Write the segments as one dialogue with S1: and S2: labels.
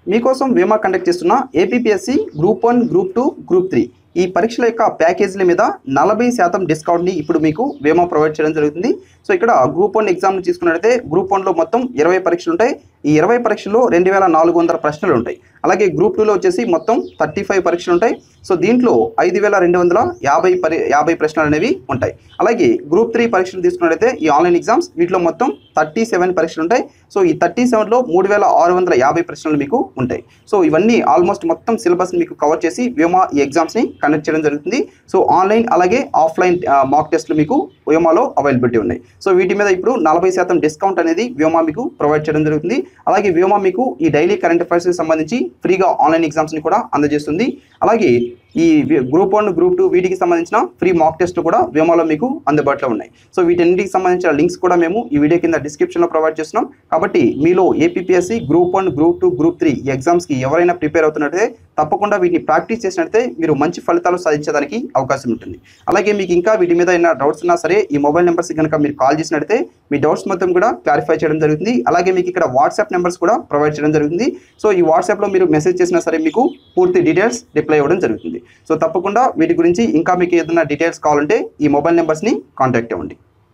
S1: మీకోసం వేమా కండక్ట్ చేస్తున్న APPSC group one group two group three ఈ పరీక్షల యొక్క ప్యాకేజీల మీద నలభై శాతం డిస్కౌంట్ని ఇప్పుడు మీకు వేమా ప్రొవైడ్ చేయడం జరుగుతుంది సో ఇక్కడ గ్రూప్ వన్ ఎగ్జామ్ తీసుకున్నట్లయితే గ్రూప్ వన్లో మొత్తం ఇరవై పరీక్షలు ఉంటాయి ఈ ఇరవై పరీక్షల్లో రెండు వేల నాలుగు వందల ప్రశ్నలు ఉంటాయి అలాగే గ్రూప్ టూలో వచ్చేసి మొత్తం థర్టీ ఫైవ్ పరీక్షలు ఉంటాయి సో దీంట్లో ఐదు వేల రెండు వందల యాభై పరి యాభై ప్రశ్నలు అనేవి ఉంటాయి అలాగే గ్రూప్ త్రీ పరీక్షలు తీసుకున్నట్లయితే ఈ ఆన్లైన్ ఎగ్జామ్స్ వీటిలో మొత్తం థర్టీ సెవెన్ పరీక్షలు ఉంటాయి సో ఈ థర్టీ సెవెన్లో మూడు వేల ఆరు వందల యాభై ప్రశ్నలు మీకు ఉంటాయి సో ఇవన్నీ ఆల్మోస్ట్ మొత్తం సిలబస్ని మీకు కవర్ చేసి వ్యోమా ఈ ఎగ్జామ్స్ని కండక్ట్ చేయడం జరుగుతుంది సో ఆన్లైన్ అలాగే ఆఫ్లైన్ మాక్ టెస్ట్లు మీకు వ్యోమాలో అవైలబిలిటీ ఉన్నాయి సో వీటి మీద ఇప్పుడు నలభై శాతం డిస్కౌంట్ అనేది వ్యోమా మీకు ప్రొవైడ్ చేయడం జరుగుతుంది అలాగే వ్యోమా మీకు ఈ డైలీ కరెంట్ అఫైర్స్కి సంబంధించి ఫ్రీగా ఆన్లైన్ ఎగ్జామ్స్ని కూడా అందజేస్తుంది అలాగే ఈ వి- గ్రూప్ వన్ గ్రూప్ టూ వీటికి సంబంధించిన ఫ్రీ మాక్ టెస్ట్ కూడా వ్యోమాలో మీకు అందుబాటులో ఉన్నాయి సో వీటన్నిటికి సంబంధించిన లింక్స్ కూడా మేము ఈ వీడియో కింద డిస్క్రిప్షన్లో ప్రొవైడ్ చేస్తున్నాం కాబట్టి మీలో APPSC group one group two group three ఈ ఎగ్జామ్స్కి ఎవరైనా ప్రిపేర్ అవుతున్నట్లయితే తప్పకుండా వీటిని ప్రాక్టీస్ చేసినట్లయితే మీరు మంచి ఫలితాలు సాధించడానికి అవకాశం ఉంటుంది అలాగే మీకు ఇంకా వీటి మీద ఏమైనా డౌట్స్ ఉన్నా సరే ఈ మొబైల్ నెంబర్స్ కనుక మీరు కాల్ చేసినట్లయితే మీ డౌట్స్ మొత్తం కూడా క్లారిఫై చేయడం జరుగుతుంది అలాగే మీకు ఇక్కడ వాట్సాప్ నెంబర్స్ కూడా ప్రొవైడ్ చేయడం జరుగుతుంది సో ఈ వాట్సాప్లో మీరు మెసేజ్ చేసినా సరే మీకు పూర్తి డీటెయిల్స్ రిప్లై ఇవ్వడం జరుగుతుంది సో తప్పకుండా వీటి గురించి ఇంకా మీకు ఏదైనా డీటెయిల్స్ కావాలంటే ఈ మొబైల్ నెంబర్స్ని కాంటాక్ట్ అవ్వండి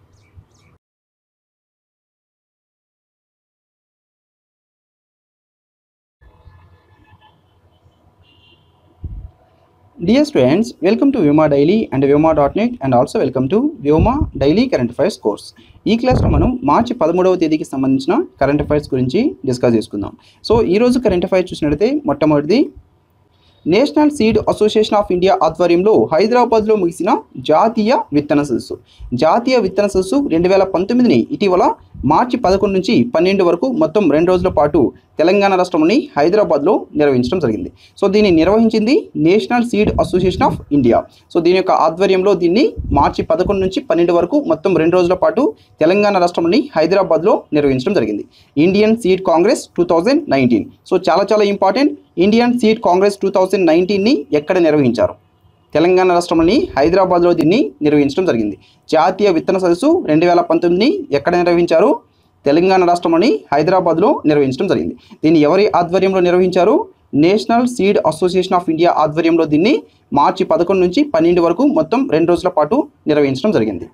S1: Dear students, welcome to Vyoma Daily and Vyoma.net and also welcome to Vyoma Daily Current Affairs course. ఈ క్లాస్లో మనం మార్చి పదమూడవ తేదీకి సంబంధించిన కరెంట్ అఫైర్స్ గురించి డిస్కస్ చేసుకుందాం సో ఈరోజు కరెంట్ అఫైర్స్ చూసినట్లయితే మొట్టమొదటిది national seed association of India ఆధ్వర్యంలో హైదరాబాద్లో ముగిసిన జాతీయ విత్తన సదస్సు జాతీయ విత్తన సదస్సు రెండు వేల పంతొమ్మిదిని ఇటీవల మార్చి పదకొండు నుంచి పన్నెండు వరకు మొత్తం రెండు రోజుల పాటు తెలంగాణ రాష్ట్రంలోని హైదరాబాద్లో నిర్వహించడం జరిగింది సో దీన్ని నిర్వహించింది national seed association of India so దీని యొక్క ఆధ్వర్యంలో దీన్ని మార్చి పదకొండు నుంచి పన్నెండు వరకు మొత్తం రెండు రోజుల పాటు తెలంగాణ రాష్ట్రంలోని హైదరాబాద్లో నిర్వహించడం జరిగింది Indian seed congress two thousand nineteen so చాలా చాలా important Indian seed congress two thousand నైన్టీన్ని ఎక్కడ నిర్వహించారు తెలంగాణ రాష్ట్రంలోని హైదరాబాద్లో దీన్ని నిర్వహించడం జరిగింది జాతీయ విత్తన సదస్సు రెండు వేల పంతొమ్మిదిని ఎక్కడ నిర్వహించారు తెలంగాణ రాష్ట్రంలోని హైదరాబాద్లో నిర్వహించడం జరిగింది దీన్ని ఎవరి ఆధ్వర్యంలో నిర్వహించారు national seed association of India ఆధ్వర్యంలో దీన్ని మార్చి పదకొండు నుంచి పన్నెండు వరకు మొత్తం రెండు రోజుల పాటు నిర్వహించడం జరిగింది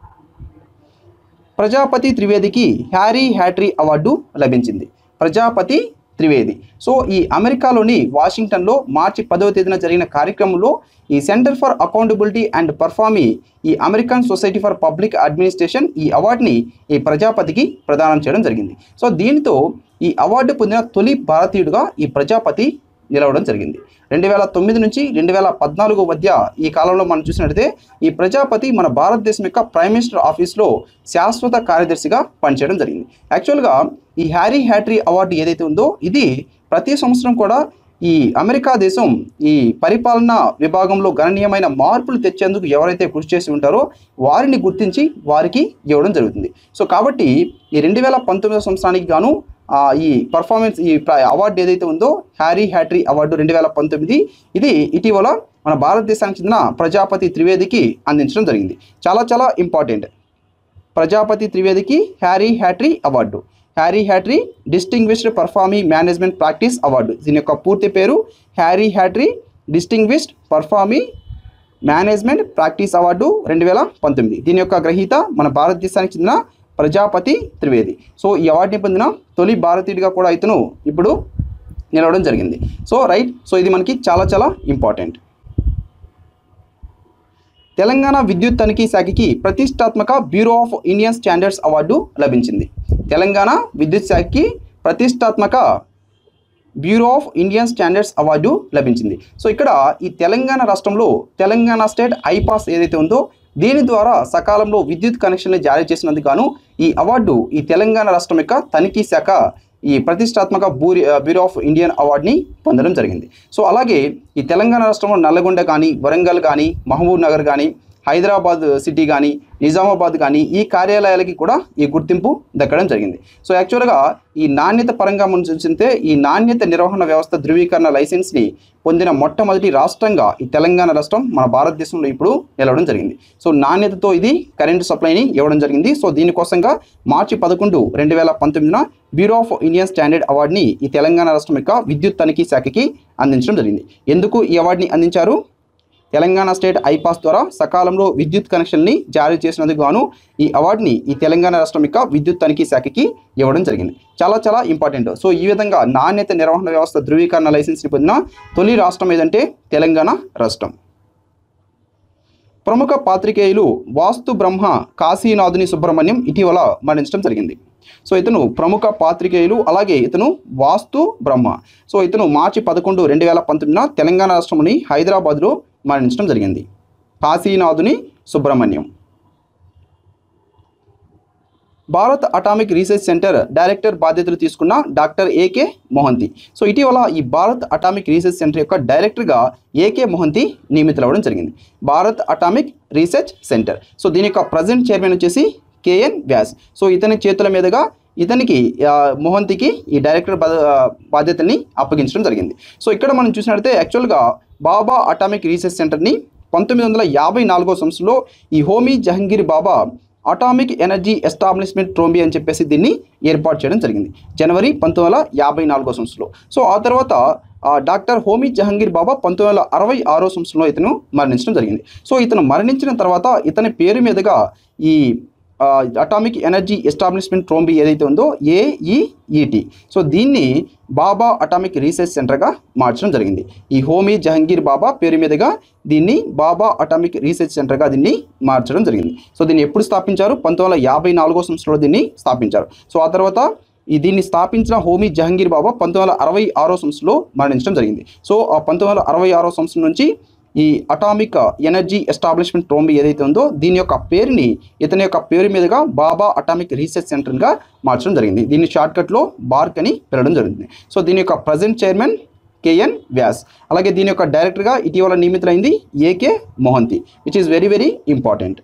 S1: ప్రజాపతి త్రివేదికి హ్యారీ హ్యాట్రీ అవార్డు లభించింది ప్రజాపతి త్రివేది సో ఈ అమెరికాలోని వాషింగ్టన్లో మార్చి పదవ తేదీన జరిగిన కార్యక్రమంలో ఈ centre for accountability and performance ఈ American society for public administration ఈ అవార్డుని ఈ ప్రజాపతికి ప్రదానం చేయడం జరిగింది సో దీనితో ఈ అవార్డు పొందిన తొలి భారతీయుడిగా ఈ ప్రజాపతి నిలవడం జరిగింది రెండు వేల తొమ్మిది నుంచి రెండు వేల పద్నాలుగు మధ్య ఈ కాలంలో మనం చూసినట్లయితే ఈ ప్రజాపతి మన భారతదేశం యొక్క ప్రైమ్ మినిస్టర్ ఆఫీస్లో శాశ్వత కార్యదర్శిగా పనిచేయడం జరిగింది యాక్చువల్గా ఈ హ్యారీ హ్యాట్రీ అవార్డు ఏదైతే ఉందో ఇది ప్రతి సంవత్సరం కూడా ఈ అమెరికా దేశం ఈ పరిపాలనా విభాగంలో గణనీయమైన మార్పులు తెచ్చేందుకు ఎవరైతే కృషి చేసి ఉంటారో వారిని గుర్తించి వారికి ఇవ్వడం జరుగుతుంది సో కాబట్టి ఈ రెండు వేల పంతొమ్మిదో సంవత్సరానికి గాను ఆ, ఈ పర్ఫార్మెన్స్ ఈ ప్ర- అవార్డు ఏదైతే ఉందో హ్యారీ హ్యాట్రీ అవార్డు రెండు వేల పంతొమ్మిది ఇది ఇటీవల మన భారతదేశానికి చెందిన ప్రజాపతి త్రివేదికి అందించడం జరిగింది చాలా చాలా ఇంపార్టెంట్ ప్రజాపతి త్రివేదికి Harry Hatry award Harry Hatry distinguished performance management practice award దీని యొక్క పూర్తి పేరు Harry Hatry distinguished performance management practice award రెండు వేల పంతొమ్మిది దీని యొక్క గ్రహీత మన భారతదేశానికి చెందిన ప్రజాపతి త్రివేది సో ఈ అవార్డుని పొందిన తొలి భారతీయుడిగా కూడా ఇతను ఇప్పుడు నిలవడం జరిగింది సో రైట్ సో ఇది మనకి చాలా చాలా ఇంపార్టెంట్ తెలంగాణ విద్యుత్ తనిఖీ శాఖకి ప్రతిష్టాత్మక bureau of Indian standards award లభించింది తెలంగాణ విద్యుత్ శాఖకి ప్రతిష్టాత్మక bureau of Indian standards award లభించింది సో ఇక్కడ ఈ తెలంగాణ రాష్ట్రంలో తెలంగాణ స్టేట్ ఐపాస్ ఏదైతే ఉందో దీని ద్వారా సకాలంలో విద్యుత్ కనెక్షన్లు జారీ చేసినందుకు గాను ఈ అవార్డు ఈ తెలంగాణ రాష్ట్రం యొక్క తనిఖీ శాఖ ఈ ప్రతిష్టాత్మక బూరి బ్యూరో ఆఫ్ ఇండియన్ అవార్డుని పొందడం జరిగింది సో అలాగే ఈ తెలంగాణ రాష్ట్రంలో నల్లగొండ కానీ వరంగల్ కానీ మహబూబ్ నగర్ కానీ హైదరాబాద్ సిటీ కానీ నిజామాబాద్ కానీ ఈ కార్యాలయాలకి కూడా ఈ గుర్తింపు దక్కడం జరిగింది సో యాక్చువల్గా ఈ నాణ్యత పరంగా మనం చూస్తే ఈ నాణ్యత నిర్వహణ వ్యవస్థ ధృవీకరణ లైసెన్స్ని పొందిన మొట్టమొదటి రాష్ట్రంగా ఈ తెలంగాణ రాష్ట్రం మన భారతదేశంలో ఇప్పుడు నిలవడం జరిగింది సో నాణ్యతతో ఇది కరెంటు సప్లైని ఇవ్వడం జరిగింది సో దీనికోసంగా మార్చి పదకొండు రెండు వేల పంతొమ్మిదిన బ్యూరో ఆఫ్ ఇండియన్ స్టాండర్డ్ అవార్డుని ఈ తెలంగాణ రాష్ట్రం యొక్క విద్యుత్ తనిఖీ శాఖకి అందించడం జరిగింది ఎందుకు ఈ అవార్డుని అందించారు తెలంగాణ స్టేట్ ఐపాస్ ద్వారా సకాలంలో విద్యుత్ కనెక్షన్ని జారీ చేసినందుకు గాను ఈ అవార్డుని ఈ తెలంగాణ రాష్ట్రం యొక్క విద్యుత్ తనిఖీ శాఖకి ఇవ్వడం జరిగింది చాలా చాలా ఇంపార్టెంట్ సో ఈ విధంగా నాణ్యత నిర్వహణ వ్యవస్థ ధృవీకరణ లైసెన్స్ని పొందిన తొలి రాష్ట్రం ఏదంటే తెలంగాణ రాష్ట్రం ప్రముఖ పాత్రికేయులు వాస్తు బ్రహ్మ కాశీనాథుని సుబ్రహ్మణ్యం ఇటీవల మరణించడం జరిగింది సో ఇతను ప్రముఖ పాత్రికేయులు అలాగే ఇతను వాస్తు బ్రహ్మ సో ఇతను మార్చి పదకొండు రెండు వేల పంతొమ్మిదిన తెలంగాణ రాష్ట్రంలోని హైదరాబాద్లో మరణించడం జరిగింది Kasinathuni Subrahmanyam Bharat atomic research centre director బాధ్యతలు తీసుకున్న డాక్టర్ ఏకే మొహంతి సో ఇటీవల ఈ భారత్ అటామిక్ రీసెర్చ్ సెంటర్ యొక్క డైరెక్టర్గా ఏకే మొహంతి నియమితులవ్వడం జరిగింది Bharat atomic research centre so దీని యొక్క ప్రజెంట్ చైర్మన్ వచ్చేసి కేఎన్ వ్యాస్ సో ఇతని చేతుల మీదుగా ఇతనికి ఆ, మొహంతికి ఈ డైరెక్టర్ బా- బాధ్యతల్ని అప్పగించడం జరిగింది సో ఇక్కడ మనం చూసినట్లయితే యాక్చువల్గా బాబా అటామిక్ రీసెర్చ్ సెంటర్ని పంతొమ్మిది వందల యాభై నాలుగో సంవత్సరంలో ఈ Homi Jehangir Bhabha atomic energy establishment Trombay అని చెప్పేసి దీన్ని ఏర్పాటు చేయడం జరిగింది జనవరి పంతొమ్మిది వందల యాభై నాలుగో సంవత్సరంలో సో ఆ తర్వాత ఆ, డాక్టర్ హోమీ జహంగీర్ బాబా పంతొమ్మిది వందల అరవై ఆరో సంవత్సరంలో ఇతను మరణించడం జరిగింది సో ఇతను మరణించిన తర్వాత ఇతని పేరు మీదుగా ఈ ఆ, అటామిక్ ఎనర్జీ ఎస్టాబ్లిష్మెంట్ ట్రోంబీ ఏదైతే ఉందో ఏఈఈటి సో దీన్ని బాబా అటామిక్ రీసెర్చ్ సెంటర్గా మార్చడం జరిగింది ఈ హోమీ జహంగీర్ బాబా పేరు మీదుగా దీన్ని బాబా అటామిక్ రీసెర్చ్ సెంటర్గా దీన్ని మార్చడం జరిగింది సో దీన్ని ఎప్పుడు స్థాపించారు పంతొమ్మిది వందల యాభై నాలుగో సంవత్సరంలో దీన్ని స్థాపించారు సో ఆ తర్వాత ఈ దీన్ని స్థాపించిన హోమీ జహంగీర్ బాబా పంతొమ్మిది వందల అరవై ఆరో సంవత్సరంలో మరణించడం జరిగింది సో ఆ పంతొమ్మిది వందల అరవై ఆరో సంవత్సరం నుంచి ఈ అటామిక్ ఎనర్జీ ఎస్టాబ్లిష్మెంట్ ట్రోంబి ఏదైతే ఉందో దీని యొక్క పేరుని ఇతని యొక్క పేరు మీదుగా బాబా అటామిక్ రీసెర్చ్ సెంటర్గా మార్చడం జరిగింది దీన్ని షార్ట్కట్లో బార్క్ అని పిలవడం జరిగింది సో దీని యొక్క ప్రజెంట్ చైర్మన్ కేఎన్ వ్యాస్ అలాగే దీని యొక్క డైరెక్టర్గా ఇటీవల నియమితులైంది A K Mohanty which is very very important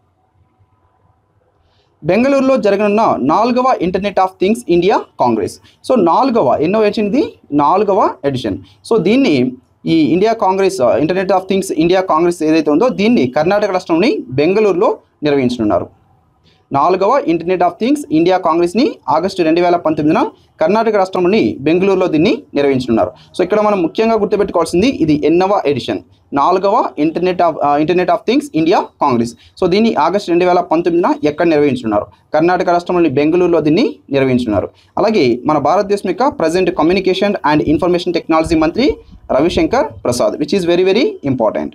S1: బెంగళూరులో జరగనున్న నాలుగవ internet of things India congress so నాలుగవ ఎన్నో ఎడిషన్ ఇది నాలుగవ ఎడిషన్ సో దీన్ని ఈ India congress internet of things India congress ఏదైతే ఉందో దీన్ని కర్ణాటక రాష్ట్రంలోని బెంగళూరులో నిర్వహించనున్నారు నాలుగవ ఇంటర్నెట్ ఆఫ్ థింగ్స్ ఇండియా కాంగ్రెస్ని ఆగస్టు రెండు వేల పంతొమ్మిదిన కర్ణాటక రాష్ట్రంలోని బెంగళూరులో దీన్ని నిర్వహించనున్నారు సో ఇక్కడ మనం ముఖ్యంగా గుర్తుపెట్టుకోవాల్సింది ఇది ఎన్నవ ఎడిషన్ నాలుగవ internet of internet of things India congress so దీన్ని ఆగస్టు రెండు వేల పంతొమ్మిదిన ఎక్కడ నిర్వహించున్నారు కర్ణాటక రాష్ట్రంలోని బెంగళూరులో దీన్ని నిర్వహించున్నారు అలాగే మన భారతదేశం యొక్క present communication and information technology మంత్రి Ravi Shankar Prasad which is very very important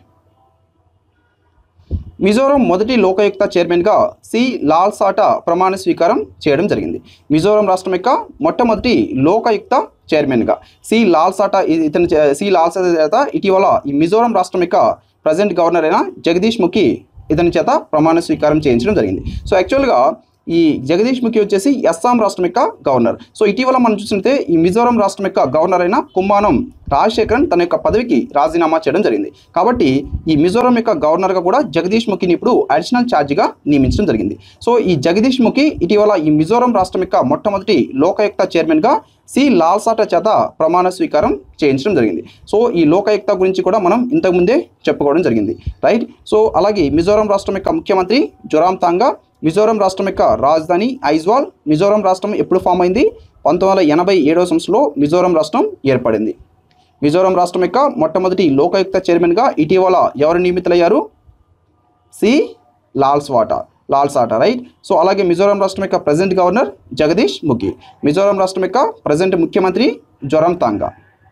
S1: Mizoram మొదటి లోకాయుక్త చైర్మన్గా సి లాల్ సాటా ప్రమాణ స్వీకారం చేయడం జరిగింది మిజోరం రాష్ట్రం యొక్క మొట్టమొదటి లోకాయుక్త చైర్మన్గా సి లాల్ సాటా ఇ- ఇతను చే- సి లాల్ సాటా చేత ఇటీవల ఈ మిజోరం రాష్ట్రం యొక్క ప్రజెంట్ గవర్నర్ అయిన జగదీష్ ముఖి ఇతని చేత ప్రమాణ స్వీకారం చేయించడం జరిగింది సో యాక్చువల్గా ఈ జగదీష్ ముఖి వచ్చేసి అస్సాం రాష్ట్రం యొక్క గవర్నర్ సో ఇటీవల మనం చూస్తుంటే ఈ మిజోరం రాష్ట్రం యొక్క గవర్నర్ అయిన కుంభానం రాజశేఖరన్ తన యొక్క పదవికి రాజీనామా చేయడం జరిగింది కాబట్టి ఈ మిజోరం యొక్క గవర్నర్గా కూడా జగదీష్ ముఖిని ఇప్పుడు అడిషనల్ ఛార్జిగా నియమించడం జరిగింది సో ఈ జగదీష్ ముఖి ఇటీవల ఈ మిజోరం రాష్ట్రం యొక్క మొట్టమొదటి లోకాయుక్త చైర్మన్గా సి లాల్సాట చేత ప్రమాణ స్వీకారం చేయించడం జరిగింది సో ఈ లోకాయుక్త గురించి కూడా మనం ఇంతకుముందే చెప్పుకోవడం జరిగింది రైట్ సో అలాగే మిజోరం రాష్ట్రం యొక్క ముఖ్యమంత్రి జొరామ్ తాంగా మిజోరం రాష్ట్రం యొక్క రాజధాని ఐజ్వాల్ మిజోరం రాష్ట్రం ఎప్పుడు ఫామ్ అయింది పంతొమ్మిది వందల ఎనభై ఏడవ సంవత్సరంలో మిజోరం రాష్ట్రం ఏర్పడింది మిజోరం రాష్ట్రం యొక్క మొట్టమొదటి లోకాయుక్త చైర్మన్గా ఇటీవల ఎవరు నియమితులయ్యారు C Lalswata Lalsawta right so అలాగే మిజోరాం రాష్ట్రం యొక్క ప్రజెంట్ గవర్నర్ జగదీష్ ముఖి మిజోరాం రాష్ట్రం యొక్క ప్రజెంట్ ముఖ్యమంత్రి జొరం తాంగా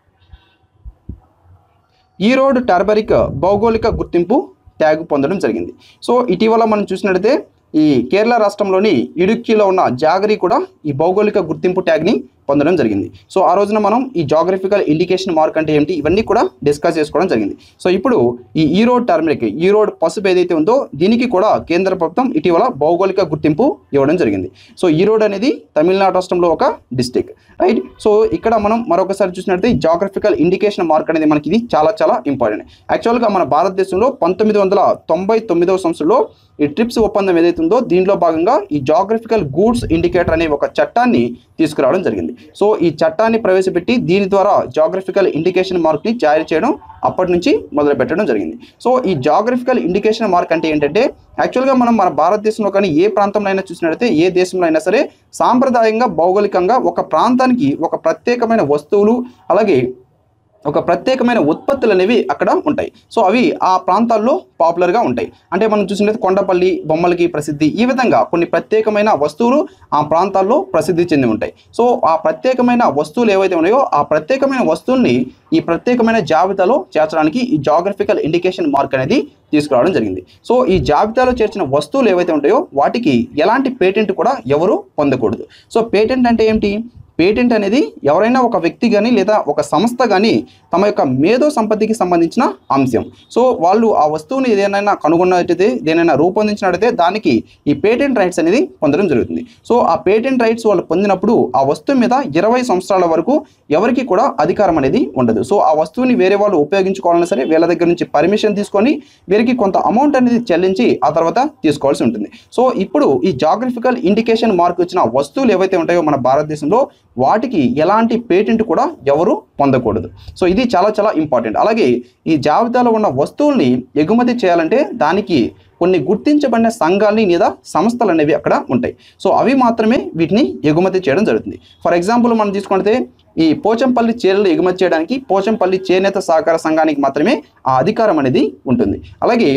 S1: ఈరోడ్ టర్బరిక్ భౌగోళిక గుర్తింపు ట్యాగ్ పొందడం జరిగింది సో ఇటీవల మనం చూసినట్లయితే ఈ కేరళ రాష్ట్రంలోని ఇడుక్కిలో ఉన్న జాగరి కూడా ఈ భౌగోళిక గుర్తింపు ట్యాగ్ని పొందడం జరిగింది సో ఆ రోజున మనం ఈ జాగ్రఫికల్ ఇండికేషన్ మార్క్ అంటే ఏంటి ఇవన్నీ కూడా డిస్కస్ చేసుకోవడం జరిగింది సో ఇప్పుడు ఈ ఈరోడ్ టర్మరిక్ ఈరోడ్ పసుపు ఏదైతే ఉందో దీనికి కూడా కేంద్ర ప్రభుత్వం ఇటీవల భౌగోళిక గుర్తింపు ఇవ్వడం జరిగింది సో ఈరోడ్ అనేది తమిళనాడు రాష్ట్రంలో ఒక డిస్టిక్ రైట్ సో ఇక్కడ మనం మరొకసారి చూసినట్లయితే జాగ్రఫికల్ ఇండికేషన్ మార్క్ అనేది మనకి ఇది చాలా చాలా ఇంపార్టెంట్ యాక్చువల్గా మన భారతదేశంలో పంతొమ్మిది వందల తొంభై తొమ్మిదవ సంవత్సరంలో ఈ ట్రిప్స్ ఒప్పందం ఏదైతే ఉందో దీంట్లో భాగంగా ఈ జాగ్రఫికల్ గూడ్స్ ఇండికేటర్ అనే ఒక చట్టాన్ని తీసుకురావడం జరిగింది సో ఈ చట్టాన్ని ప్రవేశపెట్టి దీని ద్వారా జాగ్రఫికల్ ఇండికేషన్ మార్క్ని జారీ చేయడం అప్పటి నుంచి మొదలు పెట్టడం జరిగింది సో ఈ జాగ్రఫికల్ ఇండికేషన్ మార్క్ అంటే ఏంటంటే యాక్చువల్గా మనం మన భారతదేశంలో కానీ ఏ ప్రాంతంలో అయినా చూసినట్లయితే ఏ దేశంలో అయినా సరే సాంప్రదాయంగా భౌగోళికంగా ఒక ప్రాంతానికి ఒక ప్రత్యేకమైన వస్తువులు అలాగే ఒక ప్రత్యేకమైన ఉత్పత్తులు అనేవి అక్కడ ఉంటాయి సో అవి ఆ ప్రాంతాల్లో పాపులర్గా ఉంటాయి అంటే మనం చూసినట్లయితే కొండపల్లి బొమ్మలకి ప్రసిద్ధి ఈ విధంగా కొన్ని ప్రత్యేకమైన వస్తువులు ఆ ప్రాంతాల్లో ప్రసిద్ధి చెంది ఉంటాయి సో ఆ ప్రత్యేకమైన వస్తువులు ఏవైతే ఉన్నాయో ఆ ప్రత్యేకమైన వస్తువుల్ని ఈ ప్రత్యేకమైన జాబితాలో చేర్చడానికి ఈ జాగ్రఫికల్ ఇండికేషన్ మార్క్ అనేది తీసుకురావడం జరిగింది సో ఈ జాబితాలో చేర్చిన వస్తువులు ఏవైతే ఉంటాయో వాటికి ఎలాంటి పేటెంట్ కూడా ఎవరు పొందకూడదు సో పేటెంట్ అంటే ఏంటి పేటెంట్ అనేది ఎవరైనా ఒక వ్యక్తి కానీ లేదా ఒక సంస్థ కానీ తమ యొక్క మేధో సంపత్తికి సంబంధించిన అంశం సో వాళ్ళు ఆ వస్తువుని ఏదైనా కనుగొన్నట్టయితే దేనైనా రూపొందించినట్టయితే దానికి ఈ పేటెంట్ రైట్స్ అనేది పొందడం జరుగుతుంది సో ఆ పేటెంట్ రైట్స్ వాళ్ళు పొందినప్పుడు ఆ వస్తువు మీద ఇరవై సంవత్సరాల వరకు ఎవరికి కూడా అధికారం అనేది ఉండదు సో ఆ వస్తువుని వేరే వాళ్ళు ఉపయోగించుకోవాలన్నా సరే వీళ్ళ దగ్గర నుంచి పర్మిషన్ తీసుకొని వీరికి కొంత అమౌంట్ అనేది చెల్లించి ఆ తర్వాత తీసుకోవాల్సి ఉంటుంది సో ఇప్పుడు ఈ జాగ్రఫికల్ ఇండికేషన్ మార్క్ ఇచ్చిన వస్తువులు ఏవైతే ఉంటాయో మన భారతదేశంలో వాటికి ఎలాంటి పేటెంట్ కూడా ఎవరు పొందకూడదు సో ఇది చాలా చాలా ఇంపార్టెంట్ అలాగే ఈ జాబితాలో ఉన్న వస్తువుల్ని ఎగుమతి చేయాలంటే దానికి కొన్ని గుర్తించబడిన సంఘాలని లేదా సంస్థలు అనేవి అక్కడ ఉంటాయి సో అవి మాత్రమే వీటిని ఎగుమతి చేయడం జరుగుతుంది ఫర్ ఎగ్జాంపుల్ మనం తీసుకుంటే ఈ పోచంపల్లి చీరలు ఎగుమతి చేయడానికి పోచంపల్లి చేనేత సహకార సంఘానికి మాత్రమే ఆ అధికారం అనేది ఉంటుంది అలాగే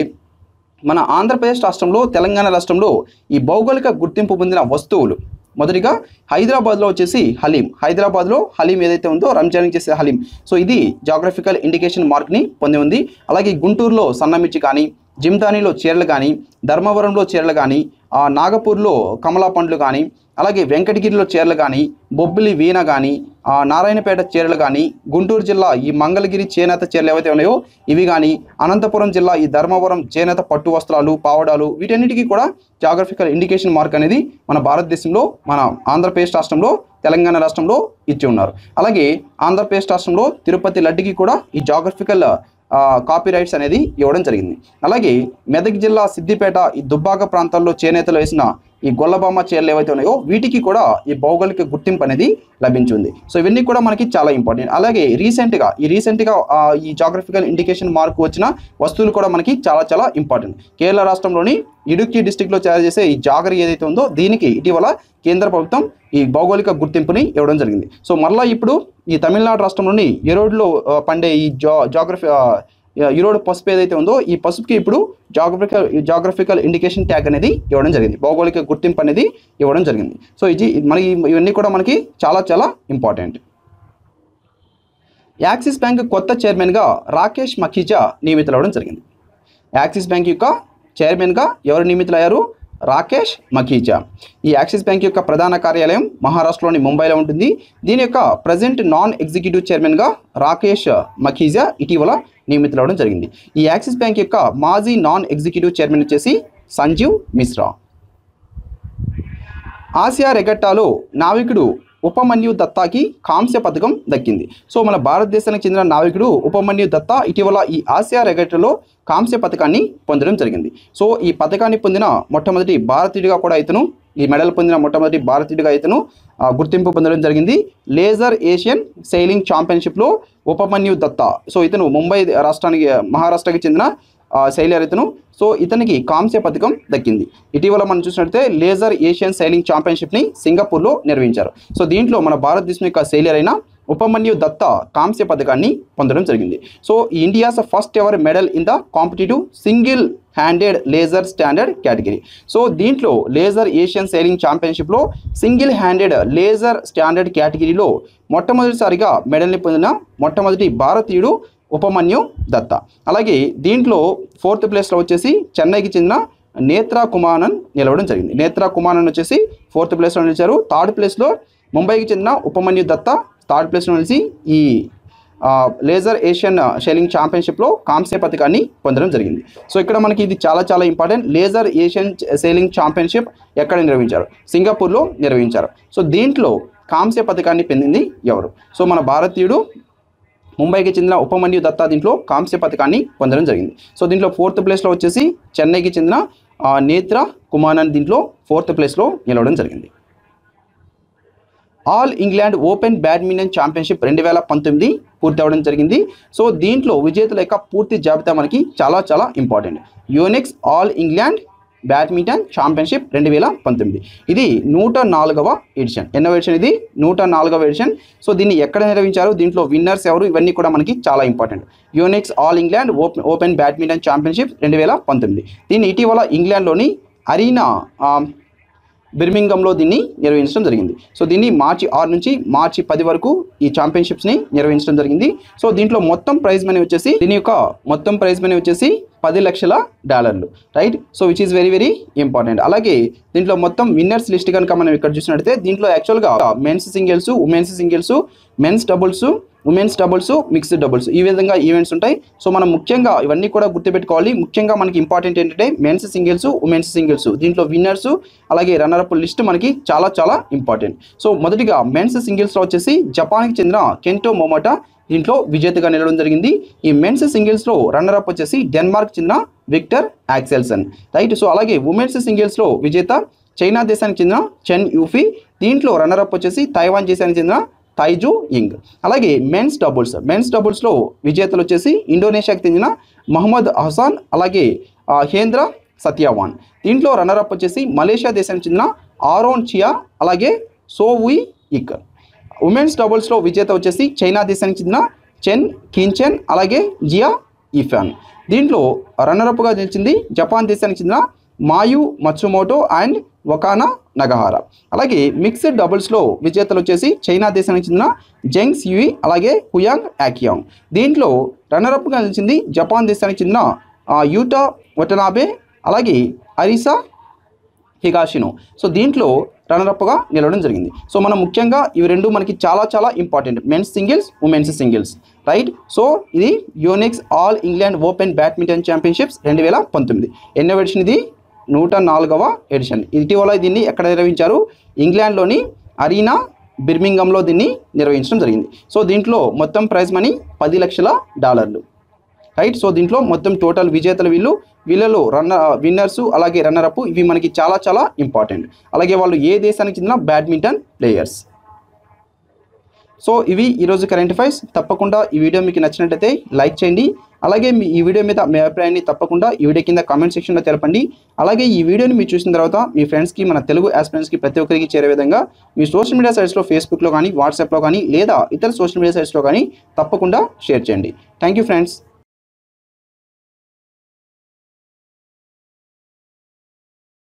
S1: మన ఆంధ్రప్రదేశ్ రాష్ట్రంలో తెలంగాణ రాష్ట్రంలో ఈ భౌగోళిక గుర్తింపు పొందిన వస్తువులు మొదటిగా హైదరాబాద్లో వచ్చేసి హలీం హైదరాబాద్లో హలీం ఏదైతే ఉందో రంజాన్కి చేసే హలీం సో ఇది జాగ్రఫికల్ ఇండికేషన్ మార్క్ని పొంది ఉంది అలాగే గుంటూరులో సన్నమిర్చి కానీ జిమ్దానీలో చీరలు కానీ ధర్మవరంలో చీరలు కానీ ఆ నాగపూర్లో కమలా పండ్లు కానీ అలాగే వెంకటగిరిలో చీరలు కానీ బొబ్బిలి వీణ కానీ ఆ నారాయణపేట చీరలు కానీ గుంటూరు జిల్లా ఈ మంగళగిరి చేనేత చీరలు ఏవైతే ఉన్నాయో ఇవి కానీ అనంతపురం జిల్లా ఈ ధర్మవరం చేనేత పట్టు వస్త్రాలు పావడాలు వీటన్నిటికీ కూడా జాగ్రఫికల్ ఇండికేషన్ మార్క్ అనేది మన భారతదేశంలో మన ఆంధ్రప్రదేశ్ రాష్ట్రంలో తెలంగాణ రాష్ట్రంలో ఇచ్చి ఉన్నారు అలాగే ఆంధ్రప్రదేశ్ రాష్ట్రంలో తిరుపతి లడ్డుకి కూడా ఈ జాగ్రఫికల్ కాపీ రైట్స్ అనేది ఇవ్వడం జరిగింది అలాగే మెదక్ జిల్లా సిద్దిపేట ఈ దుబ్బాక ప్రాంతాల్లో చేనేతలు వేసిన ఈ గొల్లబామ చీరలు ఏవైతే ఉన్నాయో వీటికి కూడా ఈ భౌగోళిక గుర్తింపు అనేది లభించింది సో ఇవన్నీ కూడా మనకి చాలా ఇంపార్టెంట్ అలాగే రీసెంట్గా ఈ రీసెంట్గా ఆ, ఈ జాగ్రఫికల్ ఇండికేషన్ మార్క్ వచ్చిన వస్తువులు కూడా మనకి చాలా చాలా ఇంపార్టెంట్ కేరళ రాష్ట్రంలోని ఇడుక్కి డిస్టిక్లో తయారు చేసే ఈ జాగరి ఏదైతే ఉందో దీనికి ఇటీవల కేంద్ర ప్రభుత్వం ఈ భౌగోళిక గుర్తింపుని ఇవ్వడం జరిగింది సో మరలా ఇప్పుడు ఈ తమిళనాడు రాష్ట్రంలోని ఎరోడ్లో ఆ, పండే ఈ జా జాగ్రఫీ ఆ, ఈరోడ్ పసుపు ఏదైతే ఉందో ఈ పసుపుకి ఇప్పుడు జాగ్రఫికల్ జాగ్రఫికల్ ఇండికేషన్ ట్యాగ్ అనేది ఇవ్వడం జరిగింది భౌగోళిక గుర్తింపు అనేది ఇవ్వడం జరిగింది సో ఇది మనకి ఇవన్నీ కూడా మనకి చాలా చాలా ఇంపార్టెంట్ యాక్సిస్ బ్యాంక్ కొత్త చైర్మన్గా రాకేష్ మఖీజా నియమితులవడం జరిగింది యాక్సిస్ బ్యాంక్ యొక్క చైర్మన్గా ఎవరు నియమితులయ్యారు రాకేష్ మఖీజా ఈ యాక్సిస్ బ్యాంక్ యొక్క ప్రధాన కార్యాలయం మహారాష్ట్రలోని ముంబైలో ఉంటుంది దీని యొక్క ప్రజెంట్ నాన్ ఎగ్జిక్యూటివ్ చైర్మన్గా రాకేష్ మఖీజా ఇటీవల నియమితులవడం జరిగింది ఈ యాక్సిస్ బ్యాంక్ యొక్క మాజీ నాన్ ఎగ్జిక్యూటివ్ చైర్మన్ వచ్చేసి సంజీవ్ మిశ్రా ఆసియా రెగట్టాలో నావికుడు ఉపమన్యు దత్తాకి కాంస్య పథకం దక్కింది సో మన భారతదేశానికి చెందిన నావికుడు ఉపమన్యు దత్తా ఇటీవల ఈ ఆసియా రెగట్టలో కాంస్య పథకాన్ని పొందడం జరిగింది సో ఈ పథకాన్ని పొందిన మొట్టమొదటి భారతీయుడిగా కూడా ఇతను ఈ మెడల్ పొందిన మొట్టమొదటి భారతీయుడిగా ఇతను ఆ, గుర్తింపు పొందడం జరిగింది లేజర్ ఏషియన్ సెయిలింగ్ ఛాంపియన్షిప్లో ఉపమన్యు దత్తా సో ఇతను ముంబై రాష్ట్రానికి మహారాష్ట్రకి చెందిన ఆ, శైలర్ ఇతను సో ఇతనికి కాంస్య పథకం దక్కింది ఇటీవల మనం చూసినట్లయితే లేజర్ ఏషియన్ సైలింగ్ ఛాంపియన్షిప్ని సింగపూర్లో నిర్వహించారు సో దీంట్లో మన భారతదేశం యొక్క శైలర్ అయిన ఉపమన్యు దత్త కాంస్య పథకాన్ని పొందడం జరిగింది so India's first ever medal in the competitive single handed laser standard category so దీంట్లో లేజర్ ఏషియన్ సైలింగ్ ఛాంపియన్షిప్లో సింగిల్ హ్యాండెడ్ లేజర్ స్టాండర్డ్ కేటగిరీలో మొట్టమొదటిసారిగా మెడల్ని పొందిన మొట్టమొదటి భారతీయుడు ఉపమన్యు దత్త అలాగే దీంట్లో ఫోర్త్ ప్లేస్లో వచ్చేసి చెన్నైకి చెందిన నేత్రా కుమారన్ నిలవడం జరిగింది నేత్రా కుమారన్ వచ్చేసి ఫోర్త్ ప్లేస్లో నిలిచారు థర్డ్ ప్లేస్లో ముంబైకి చెందిన ఉపమన్యు దత్త థర్డ్ ప్లేస్లో నిలిచి ఈ ఆ, లేజర్ ఏషియన్ షెయిలింగ్ ఛాంపియన్షిప్లో కాంస్య పథకాన్ని పొందడం జరిగింది సో ఇక్కడ మనకి ఇది చాలా చాలా important laser Asian sailing championship ఎక్కడ నిర్వహించారు సింగపూర్లో నిర్వహించారు సో దీంట్లో కాంస్య పథకాన్ని పొందింది ఎవరు సో మన భారతీయుడు ముంబైకి చెందిన ఉపమన్యు దత్తా దీంట్లో కాంస్య పథకాన్ని పొందడం జరిగింది సో దీంట్లో ఫోర్త్ ప్లేస్లో వచ్చేసి చెన్నైకి చెందిన ఆ, నేత్ర కుమారన్ దీంట్లో ఫోర్త్ ప్లేస్లో నిలవడం జరిగింది all England open badminton championship రెండు వేల పంతొమ్మిది పూర్తి అవ్వడం జరిగింది సో దీంట్లో విజేతల యొక్క పూర్తి జాబితా మనకి చాలా చాలా important Yonex all England badminton championship రెండు వేల పంతొమ్మిది ఇది నూట నాలుగవ ఎడిషన్ ఎన్నో ఎడిషన్ ఇది నూట నాలుగవ ఎడిషన్ సో దీన్ని ఎక్కడ నిర్వహించారు దీంట్లో విన్నర్స్ ఎవరు ఇవన్నీ కూడా మనకి చాలా important Yonex all England open open badminton championship రెండు వేల పంతొమ్మిది దీన్ని ఇటీవల ఇంగ్లాండ్లోని అరీనా ఆ, బిర్మింగంలో దీన్ని నిర్వహించడం జరిగింది సో దీన్ని మార్చి ఆరు నుంచి మార్చి పది వరకు ఈ ఛాంపియన్షిప్స్ని నిర్వహించడం జరిగింది సో దీంట్లో మొత్తం ప్రైజ్ మనీ వచ్చేసి దీని యొక్క మొత్తం ప్రైజ్ మనీ వచ్చేసి పది లక్షల డాలర్లు right so which is very very important అలాగే దీంట్లో మొత్తం విన్నర్స్ లిస్ట్ కనుక మనం ఇక్కడ చూసినట్టయితే దీంట్లో యాక్చువల్గా men's singles women's singles men's doubles women's doubles mixed doubles ఈ విధంగా ఈవెంట్స్ ఉంటాయి సో మనం ముఖ్యంగా ఇవన్నీ కూడా గుర్తుపెట్టుకోవాలి ముఖ్యంగా మనకి ఇంపార్టెంట్ ఏంటంటే మెన్స్ సింగిల్స్ ఉమెన్స్ సింగిల్స్ దీంట్లో విన్నర్స్ అలాగే రన్నర్ అప్ లిస్ట్ మనకి చాలా చాలా ఇంపార్టెంట్ సో మొదటిగా మెన్స్ సింగిల్స్లో వచ్చేసి జపాన్కి చెందిన కెంటో మొమోటా దీంట్లో విజేతగా నిలవడం జరిగింది ఈ మెన్స్ సింగిల్స్లో రన్నర్ అప్ వచ్చేసి డెన్మార్క్ చెందిన విక్టర్ యాక్సెల్సన్ రైట్ సో అలాగే ఉమెన్స్ సింగిల్స్లో విజేత చైనా దేశానికి చెందిన చెన్ యూఫీ దీంట్లో రన్నర్ అప్ వచ్చేసి తైవాన్ దేశానికి చెందిన తైజు ఇంగ్ అలాగే మెన్స్ డబుల్స్ మెన్స్ డబుల్స్లో విజేతలు వచ్చేసి ఇండోనేషియాకి చెందిన మహమ్మద్ హసాన్ అలాగే ఆ, హేంద్ర సత్యావాన్ దీంట్లో రన్నర్ అప్ వచ్చేసి మలేషియా దేశానికి చెందిన ఆరోన్ చియా అలాగే సోవుయి ఇక్ ఉమెన్స్ డబుల్స్లో విజేత వచ్చేసి చైనా దేశానికి చెందిన చెన్ కిన్చెన్ అలాగే జియా ఇఫాన్ దీంట్లో రన్నరప్గా నిలిచింది జపాన్ దేశానికి చెందిన మాయు మత్సుమోటో అండ్ వకానా నగహారా అలాగే మిక్స్డ్ డబుల్స్లో విజేతలు వచ్చేసి చైనా దేశానికి చెందిన జెంగ్స్ యూయి అలాగే హుయాంగ్ యాకియాంగ్ దీంట్లో రన్నరప్గా నిలిచింది జపాన్ దేశానికి చెందిన ఆ, యూటా వటనాబే అలాగే అరిసా హిగాషినో సో దీంట్లో రన్నరప్గా నిలవడం జరిగింది సో మనం ముఖ్యంగా ఇవి రెండు మనకి చాలా చాలా important men's singles women's singles right so ఇది Yonex all England open badminton championships రెండు వేల పంతొమ్మిది ఎన్నో ఎడిషన్ ఇది నూట నాలుగవ ఎడిషన్ ఇటీవల దీన్ని ఎక్కడ నిర్వహించారు ఇంగ్లాండ్లోని అరీనా బిర్మింగంలో దీన్ని నిర్వహించడం జరిగింది సో దీంట్లో మొత్తం ప్రైజ్ మనీ పది లక్షల డాలర్లు రైట్ సో దీంట్లో మొత్తం టోటల్ విజేతలు వీళ్ళు వీళ్ళలో రన్నర్ విన్నర్స్ అలాగే రన్నర్ అప్ ఇవి మనకి చాలా చాలా ఇంపార్టెంట్ అలాగే వాళ్ళు ఏ దేశానికి చెందిన బ్యాడ్మింటన్ ప్లేయర్స్ సో ఇవి ఈరోజు కరెంట్ అఫైర్స్ తప్పకుండా ఈ వీడియో మీకు నచ్చినట్లయితే లైక్ చేయండి అలాగే మీ ఈ వీడియో మీద మీ అభిప్రాయాన్ని తప్పకుండా ఈ వీడియో కింద కామెంట్ సెక్షన్లో తెలపండి అలాగే ఈ వీడియోని మీరు చూసిన తర్వాత మీ ఫ్రెండ్స్కి మన తెలుగు ఆస్పిరెంట్స్కి ప్రతి ఒక్కరికి చేరే విధంగా మీ సోషల్ మీడియా సైట్స్లో ఫేస్బుక్లో కానీ వాట్సాప్లో కానీ లేదా ఇతర సోషల్ మీడియా సైట్స్లో కానీ తప్పకుండా షేర్ చేయండి థ్యాంక్ యూ ఫ్రెండ్స్